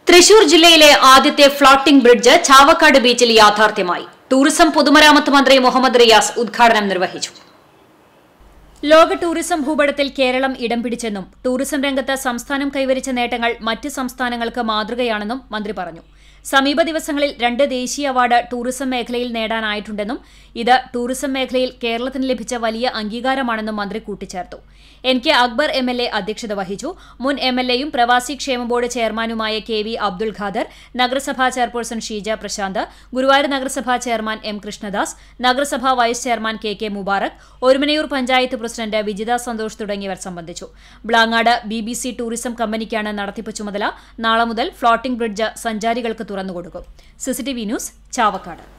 തൃശൂർ ജില്ലയിലെ ആദ്യത്തെ floating bridge Chavakkad ബീച്ചിൽ യാഥാർത്ഥ്യമായി ടൂറിസം പൊതുമരാമത്ത് മന്ത്രി മുഹമ്മദ് റിയാസ് ഉദ്ഘാടനം നിർവഹിച്ചു ലോക ടൂറിസം ഭൂപടത്തിൽ കേരളം ഇടം പിടിച്ചെന്നും ടൂറിസം രംഗത്ത് സംസ്ഥാനം കൈവരിച്ച നേട്ടങ്ങൾ മറ്റ് സംസ്ഥാനങ്ങൾക്ക് മാതൃകയാണെന്നും മന്ത്രി പറഞ്ഞു സമീപ ദിവസങ്ങളിൽ രണ്ട് ദേശീയ അവാർഡ് ടൂറിസം മേഖലയിൽ നേടാനായിട്ടുണ്ടെന്നും ഇത് ടൂറിസം മേഖലയിൽ കേരളത്തിന് ലഭിച്ച വലിയ അംഗീകാരമാണെന്നും മന്ത്രി കൂട്ടിച്ചേർത്തു N K Akbar M L A അധ്യക്ഷത വഹിച്ചു മുൻ എം എൽ എയും പ്രവാസി ക്ഷേമ ബോർഡ് ചെയർമാനുമായ കെ വി അബ്ദുൽ ഖാദർ നഗരസഭാ ചെയർപേഴ്സൺ ഷീജ പ്രശാന്ത് ഗുരുവായൂർ നഗരസഭാ ചെയർമാൻ എം കൃഷ്ണദാസ് നഗരസഭാ vice chairman K K Mubarak Orumanayur panchayat president Vijitha Santhosh തുടങ്ങിയവർ സംബന്ധിച്ചു Blangad B B C tourism കമ്പനിക്കാണ് നടത്തിപ്പ് ചുമതല നാളെ മുതൽ ഫ്ളോട്ടിംഗ് ബ്രിഡ്ജ് സഞ്ചാരികൾക്ക് തുറന്നുകൊടുക്കും സിസിടിവി ന്യൂസ് ചാവക്കാട്